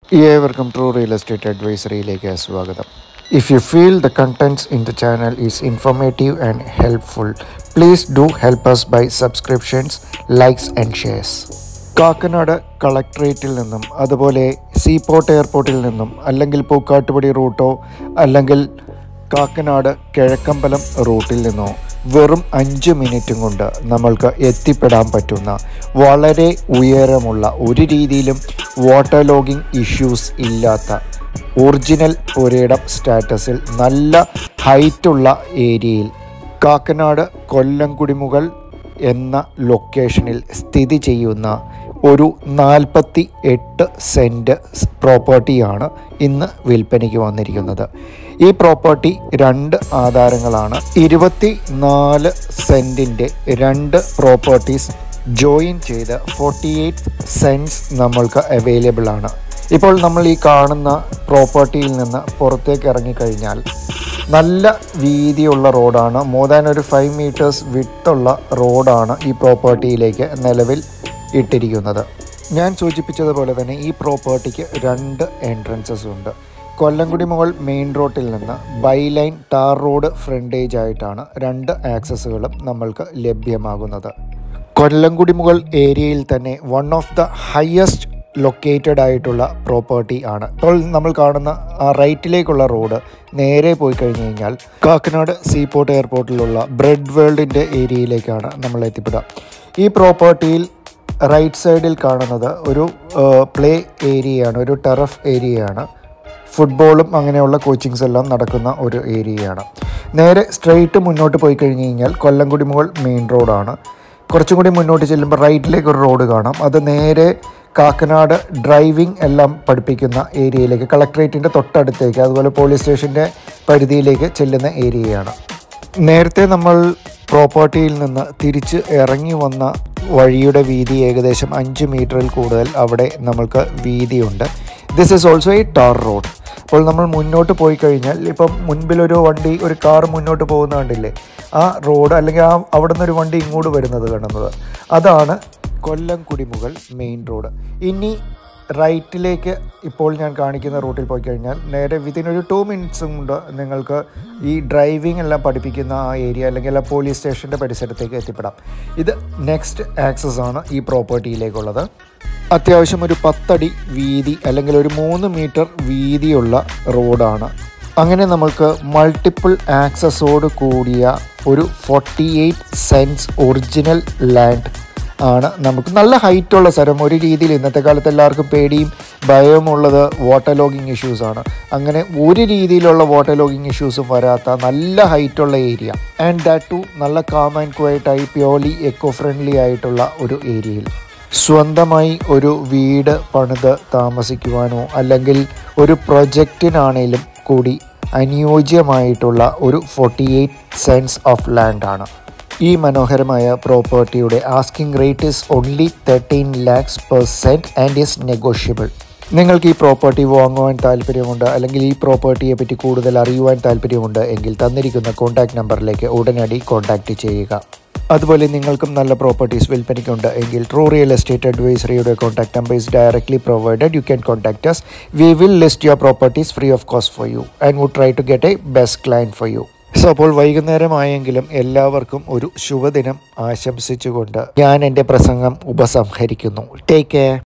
ഏവർക്കും true real estate അഡ്വൈസറിയിലേക്ക് സ്വാഗതം if you feel the contents in the channel is informative and helpful please do help us by subscriptions likes and shares Kakkanad കളക്ട്രേറ്റിൽ നിന്നും അതുപോലെ seaport എയർപോർട്ടിൽ നിന്നും അല്ലെങ്കിൽ പൂക്കാട്ടുപടി റൂട്ടോ അല്ലെങ്കിൽ കാക്കനാട് കിഴക്കമ്പലം റൂട്ടിൽ നിന്നോ വെറും അഞ്ച് മിനിറ്റും കൊണ്ട് നമ്മൾക്ക് എത്തിപ്പെടാൻ പറ്റുന്ന വളരെ ഉയരമുള്ള ഒരു രീതിയിലും വാട്ടർ ലോഗിംഗ് ഇഷ്യൂസ് ഇല്ലാത്ത ഒറിജിനൽ പുരയിടം സ്റ്റാറ്റസിൽ നല്ല ഹൈറ്റുള്ള ഏരിയയിൽ കാക്കനാട് കൊല്ലംകുടിമുകൾ എന്ന ലൊക്കേഷനിൽ സ്ഥിതി ചെയ്യുന്ന ഒരു നാൽപ്പത്തി എട്ട് സെൻറ്റ് പ്രോപ്പർട്ടിയാണ് ഇന്ന് വിൽപ്പനയ്ക്ക് വന്നിരിക്കുന്നത് ഈ പ്രോപ്പർട്ടി രണ്ട് ആധാരങ്ങളാണ് ഇരുപത്തി നാല് സെൻറ്റിൻ്റെ രണ്ട് പ്രോപ്പർട്ടീസ് ജോയിൻ ചെയ്ത് ഫോർട്ടി എയ്റ്റ് സെൻസ് നമ്മൾക്ക് അവൈലബിൾ ആണ് ഇപ്പോൾ നമ്മൾ ഈ കാണുന്ന പ്രോപ്പർട്ടിയിൽ നിന്ന് പുറത്തേക്ക് ഇറങ്ങിക്കഴിഞ്ഞാൽ നല്ല വീതിയുള്ള റോഡാണ് മോർ ദാൻ ഒരു ഫൈവ് മീറ്റേഴ്സ് വിട്ടുള്ള റോഡാണ് ഈ പ്രോപ്പർട്ടിയിലേക്ക് നിലവിൽ ഇട്ടിരിക്കുന്നത് ഞാൻ സൂചിപ്പിച്ചതുപോലെ തന്നെ ഈ പ്രോപ്പർട്ടിക്ക് രണ്ട് എൻട്രൻസസ് ഉണ്ട് കൊല്ലംകുടി മുകൾ മെയിൻ റോഡിൽ നിന്ന് by lane tar road frontage ആയിട്ടാണ് രണ്ട് ആക്സസുകളും നമ്മൾക്ക് ലഭ്യമാകുന്നത് കൊല്ലംകുടി മുകൾ ഏരിയയിൽ തന്നെ one of the highest located ആയിട്ടുള്ള പ്രോപ്പർട്ടി ആണ് ഇപ്പോൾ നമ്മൾ കാണുന്ന ആ റൈറ്റിലേക്കുള്ള റോഡ് നേരെ പോയി കഴിഞ്ഞ് കഴിഞ്ഞാൽ കാക്കനാട് സീപോർട്ട് എയർപോർട്ടിലുള്ള ബ്രെഡ് വേൾഡിൻ്റെ ഏരിയയിലേക്കാണ് നമ്മൾ എത്തിപ്പെടുക ഈ പ്രോപ്പർട്ടിയിൽ റൈറ്റ് സൈഡിൽ കാണുന്നത് ഒരു പ്ലേ ഏരിയയാണ് ഒരു ടെറഫ് ഏരിയയാണ് ഫുട്ബോളും അങ്ങനെയുള്ള കോച്ചിങ്സ് എല്ലാം നടക്കുന്ന ഒരു ഏരിയയാണ് നേരെ സ്ട്രെയിറ്റ് മുന്നോട്ട് പോയി കഴിഞ്ഞ് കഴിഞ്ഞാൽ കൊല്ലംകുടി മുകൾ മെയിൻ റോഡാണ് കുറച്ചും കൂടി മുന്നോട്ട് ചെല്ലുമ്പോൾ റൈറ്റിലേക്ക് ഒരു റോഡ് കാണാം അത് നേരെ കാക്കനാട് ഡ്രൈവിംഗ് എല്ലാം പഠിപ്പിക്കുന്ന ഏരിയയിലേക്ക് കളക്ട്രേറ്റിൻ്റെ തൊട്ടടുത്തേക്ക് അതുപോലെ പോലീസ് സ്റ്റേഷൻ്റെ പരിധിയിലേക്ക് ചെല്ലുന്ന ഏരിയയാണ് നേരത്തെ നമ്മൾ പ്രോപ്പർട്ടിയിൽ നിന്ന് തിരിച്ച് ഇറങ്ങി വന്ന വഴിയുടെ വീതി ഏകദേശം അഞ്ച് മീറ്ററിൽ കൂടുതൽ അവിടെ നമ്മൾക്ക് വീതിയുണ്ട് this is also a tar road അപ്പോൾ നമ്മൾ മുന്നോട്ട് പോയി കഴിഞ്ഞാൽ ഇപ്പം മുൻപിലൊരു വണ്ടി ഒരു കാർ മുന്നോട്ട് പോകുന്ന കണ്ടില്ലേ ആ റോഡ് അല്ലെങ്കിൽ ആ അവിടെ നിന്നൊരു വണ്ടി ഇങ്ങോട്ട് വരുന്നത് കാണുന്നത് അതാണ് കൊല്ലം കുടിമുകൾ മെയിൻ റോഡ് ഇനി റൈറ്റിലേക്ക് ഇപ്പോൾ ഞാൻ കാണിക്കുന്ന റൂട്ടിൽ പോയി കഴിഞ്ഞാൽ നേരെ വിതിൻ ഒരു ടു മിനിറ്റ്സും കൊണ്ട് നിങ്ങൾക്ക് ഈ ഡ്രൈവിംഗ് എല്ലാം പഠിപ്പിക്കുന്ന ആ ഏരിയ അല്ലെങ്കിൽ ആ പോലീസ് സ്റ്റേഷൻ്റെ പരിസരത്തേക്ക് എത്തിപ്പെടാം ഇത് നെക്സ്റ്റ് ആക്സസ് ആണ് ഈ പ്രോപ്പർട്ടിയിലേക്കുള്ളത് അത്യാവശ്യം ഒരു പത്തടി വീതി അല്ലെങ്കിൽ ഒരു മൂന്ന് മീറ്റർ വീതിയുള്ള റോഡാണ് അങ്ങനെ നമ്മൾക്ക് മൾട്ടിപ്പിൾ ആക്സസോട് കൂടിയ ഒരു forty eight cents original land ആണ് നമുക്ക് നല്ല ഹൈറ്റുള്ള സ്ഥലം ഒരു രീതിയിൽ ഇന്നത്തെ കാലത്ത് എല്ലാവർക്കും പേടിയും ഭയവുമുള്ളത് വാട്ടർ ലോഗിങ് ഇഷ്യൂസ് ആണ് അങ്ങനെ ഒരു രീതിയിലുള്ള വാട്ടർ ലോഗിങ് ഇഷ്യൂസും വരാത്ത നല്ല ഹൈറ്റുള്ള ഏരിയ ആൻഡ് ദാറ്റ് ടു നല്ല കാം ആൻഡ് ക്വയറ്റായി പ്യോർലി എക്കോ ഫ്രണ്ട്ലി ആയിട്ടുള്ള ഒരു ഏരിയയിൽ സ്വന്തമായി ഒരു വീട് പണിത് താമസിക്കുവാനോ അല്ലെങ്കിൽ ഒരു പ്രൊജക്റ്റിനാണേലും കൂടി അനുയോജ്യമായിട്ടുള്ള ഒരു ഫോർട്ടി എയ്റ്റ് സെൻസ് ഓഫ് ലാൻഡാണ് ഈ മനോഹരമായ പ്രോപ്പർട്ടിയുടെ asking rate is only thirteen lakhs per cent and is negotiable നിങ്ങൾക്ക് ഈ പ്രോപ്പർട്ടി വാങ്ങുവാൻ താല്പര്യമുണ്ട് അല്ലെങ്കിൽ ഈ പ്രോപ്പർട്ടിയെ പറ്റി കൂടുതൽ അറിയുവാൻ താല്പര്യമുണ്ട് എങ്കിൽ തന്നിരിക്കുന്ന കോൺടാക്ട് നമ്പറിലേക്ക് ഉടനടി കോൺടാക്റ്റ് ചെയ്യുക അതുപോലെ നിങ്ങൾക്കും നല്ല പ്രോപ്പർട്ടീസ് വിൽപ്പനയ്ക്കുണ്ട് എങ്കിൽ ട്രൂ റിയൽ എസ്റ്റേറ്റ് അഡ്വൈസറിയുടെ contact number is directly provided you can contact us we will list your properties free of cost for you and would try to get a best client for you so അപ്പോൾ വൈകുന്നേരമായെങ്കിലും എല്ലാവർക്കും ഒരു ശുഭദിനം ആശംസിച്ചുകൊണ്ട് ഞാൻ എൻ്റെ പ്രസംഗം ഉപസംഹരിക്കുന്നു ടേക്ക് കെയർ